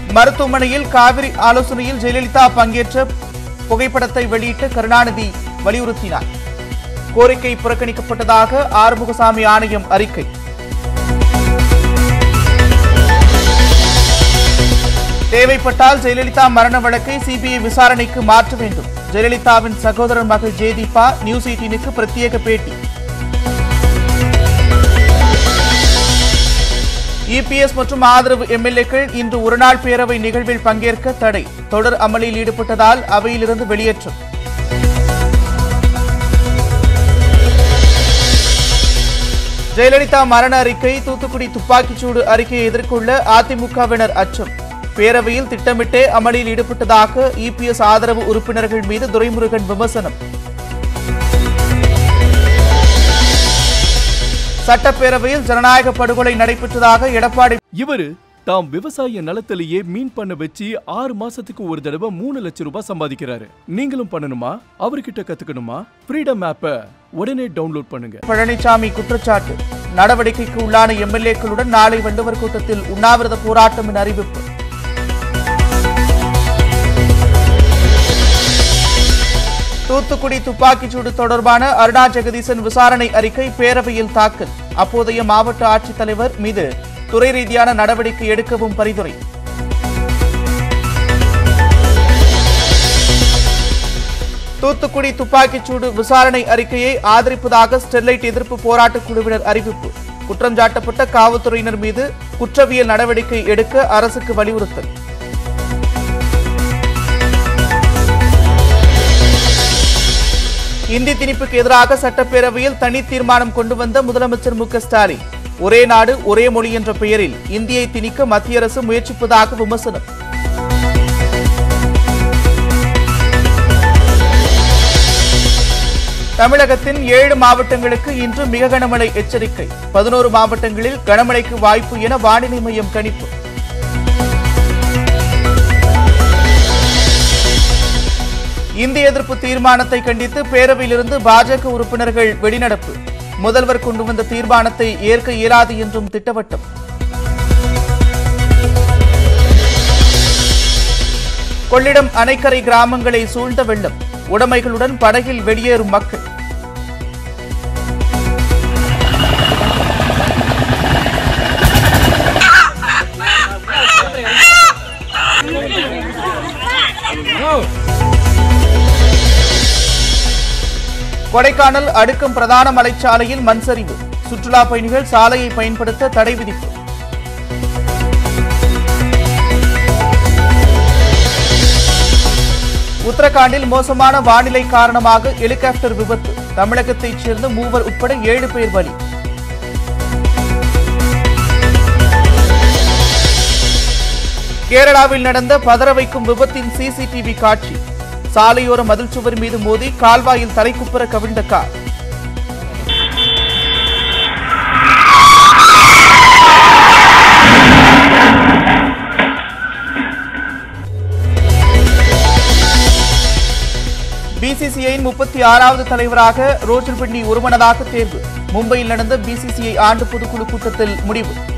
மருத்துவமனையில் காவிரி ஆலோசனையில் ஜெயலலிதா பங்கேற்ற புகைப்படத்தை வெளியிட்டு கருணாநிதி வலியுறுத்தினார் கோரிக்கை புறக்கணிக்கப்பட்டதாக ஆறுமுகசாமி ஆணையம் அறிக்கை தேவைப்பட்டால் ஜெயலலிதா மரண வழக்கை சிபிஐ விசாரணைக்கு மாற்ற வேண்டும் ஜெயலலிதாவின் சகோதரர் மகள் ஜெயதீபா நியூஸ் எயிட்டீனுக்கு பிரத்யேக பேட்டி இபிஎஸ் மற்றும் ஆதரவு எம்எல்ஏக்கள் இன்று ஒருநாள் பேரவை நிகழ்வில் பங்கேற்க தடை தொடர் அமளியில் ஈடுபட்டதால் அவையிலிருந்து வெளியேற்றம் ஜெயலலிதா மரண அறிக்கை தூத்துக்குடி துப்பாக்கிச்சூடு அறிக்கையை எதிர்கொள்ள அதிமுகவினர் அச்சம் பேரவையில் திட்டமிட்டே அமளியில் ஈடுபட்டதாக இபிஎஸ் ஆதரவு உறுப்பினர்கள் மீது துரைமுருகன் விமர்சனம் சட்டப்பேரவையில் ஜனநாயக படுகொலை நடைபெற்றதாக எடப்பாடி இவரு தாம் விவசாய நிலத்திலேயே மீன் பண்ண வச்சு ஆறு மாசத்துக்கு ஒரு தடவை மூணு லட்சம் ரூபாய் சம்பாதிக்கிறாரு நீங்களும் பண்ணணுமா அவர்கிட்ட கத்துக்கணுமா ஃப்ரீடம் ஆப்பை உடனே டவுன்லோட் பண்ணுங்க பழனிசாமி குற்றச்சாட்டு நடவடிக்கைக்கு உள்ளான எம்எல்ஏக்களுடன் நாளை வள்ளுவர் கூட்டத்தில் உண்ணாவிரத போராட்டம் என அறிவிப்பு தூத்துக்குடி துப்பாக்கிச்சூடு தொடர்பான அருணா ஜெகதீசன் விசாரணை அறிக்கை பேரவையில் தாக்கல் அப்போதைய மாவட்ட ஆட்சித்தலைவர் மீது துறை ரீதியான நடவடிக்கை எடுக்கவும் பரிந்துரை தூத்துக்குடி துப்பாக்கிச்சூடு விசாரணை அறிக்கையை ஆதரிப்பதாக ஸ்டெர்லைட் எதிர்ப்பு போராட்டக் குழுவினர் அறிவிப்பு குற்றம் சாட்டப்பட்ட காவல்துறையினர் மீது குற்றவியல் நடவடிக்கை எடுக்க அரசுக்கு வலியுறுத்தல் இந்தி திணிப்புக்கு எதிராக சட்டப்பேரவையில் தனி தீர்மானம் கொண்டு வந்த முதலமைச்சர் மு க ஸ்டாலின் ஒரே நாடு ஒரே மொழி என்ற பெயரில் இந்தியை திணிக்க மத்திய அரசு முயற்சிப்பதாக விமர்சனம் தமிழகத்தின் ஏழு மாவட்டங்களுக்கு இன்று மிக கனமழை எச்சரிக்கை பதினோரு மாவட்டங்களில் கனமழைக்கு வாய்ப்பு என வானிலை மையம் கணிப்பு இந்திய எதிர்ப்பு தீர்மானத்தை கண்டித்து பேரவையிலிருந்து பாஜக உறுப்பினர்கள் வெளிநடப்பு முதல்வர் கொண்டு வந்த தீர்மானத்தை ஏற்க இயலாது என்றும் திட்டவட்டம் கொள்ளிடம் அணைக்கரை கிராமங்களை சூழ்ந்த வெள்ளம் உடைமைகளுடன் படகில் வெளியேறும் மக்கள் கொடைக்கானல் அடுக்கும் பிரதான மலைச்சாலையில் மண் சரிவு சுற்றுலா பயணிகள் சாலையை பயன்படுத்த தடை விதிப்பு உத்தரகாண்டில் மோசமான வானிலை காரணமாக ஹெலிகாப்டர் விபத்து தமிழகத்தைச் சேர்ந்த மூவர் உட்பட ஏழு பேர் பலி கேரளாவில் நடந்த பதற வைக்கும் விபத்தின் சிசிடிவி காட்சி சாலையோர மதில் சுவர் மீது மோதி கால்வாயில் தலைக்குப்புற கவிழ்ந்த கார் பிசிசிஐயின் முப்பத்தி ஆறாவது தலைவராக ரோஜர் பெண்ணி ஒருமனதாக தேர்வு மும்பையில் நடந்த பிசிசிஐ ஆண்டு பொதுக்குழு கூட்டத்தில் முடிவு